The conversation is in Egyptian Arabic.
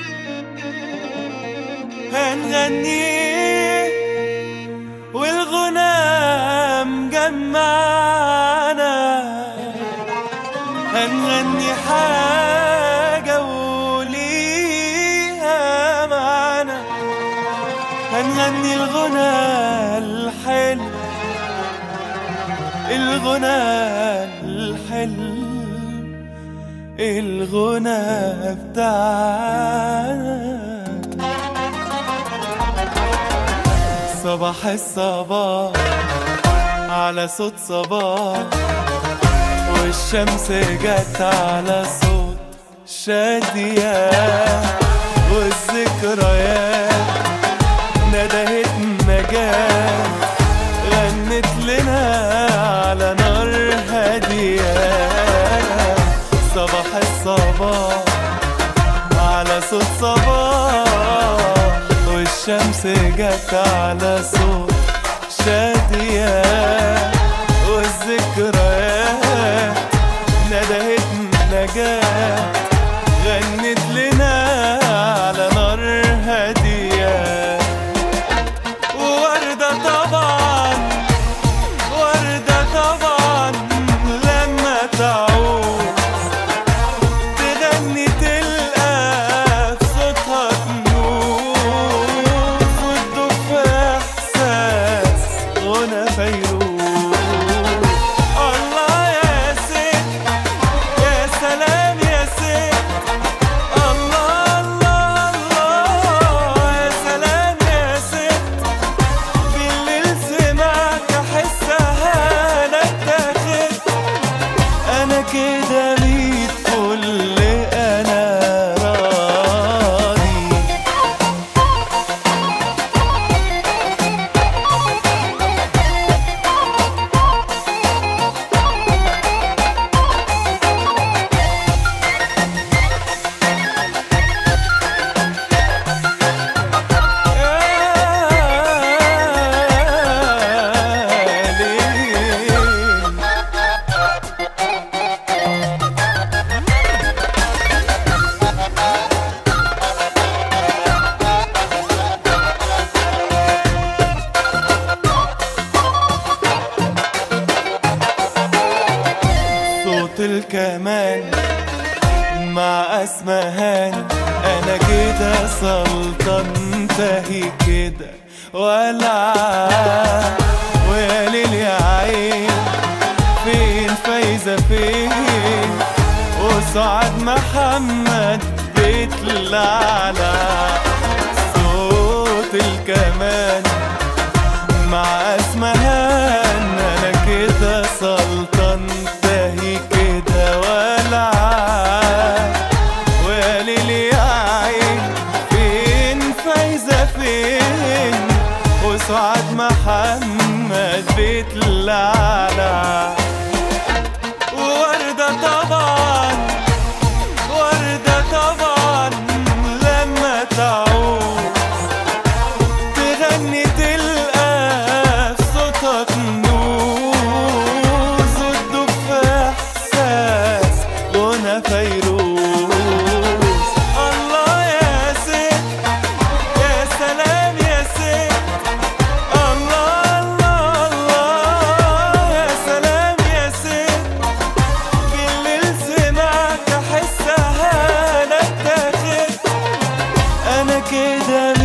هنغني والغنى مجمعنا هنغني حاجة وليها معنى هنغني الغنى الحلو الغنى الحلو الغنى بتاعنا صباح الصباح على صوت صباح والشمس جت على صوت شادية والذكريات ندهت نجاة غنت لنا على نار هادية صباح الصباح على صوت صباح والشمس جت على صوت شادية والذكريات ندهت نجاة غنت لنا على نار هادية ووردة طبعا وردة طبعا لما تعود تغني تلقى في صوتها تنور وتدوب في احساس غنى فيروز الله يا ست يا سلام يا ست الله الله الله يا سلام يا ست بالليل سمعت احسها انا اتاخدت انا كده ميت كل انا راضي يا ليل صوت الكمان مع اسمهان انا كده سلطان تهي كده ولا ويا ليل يا عين فين فايزة فين وسعد محمد بيطلع على صوت الكمان مع اسمهان انا كده سلطان تهي كده ولا وليل يا عين فين فايزة فين وسعد محمد بيطلع على وردة طبعا وردة طبعا لما تعود تغني تلقى في صوتها كنوز وتدوب في احساس غنى فيروز الله يا ست يا سلام يا ست الله الله الله يا سلام يا ست بالليل سمعت احسها انا اتاخدت انا كده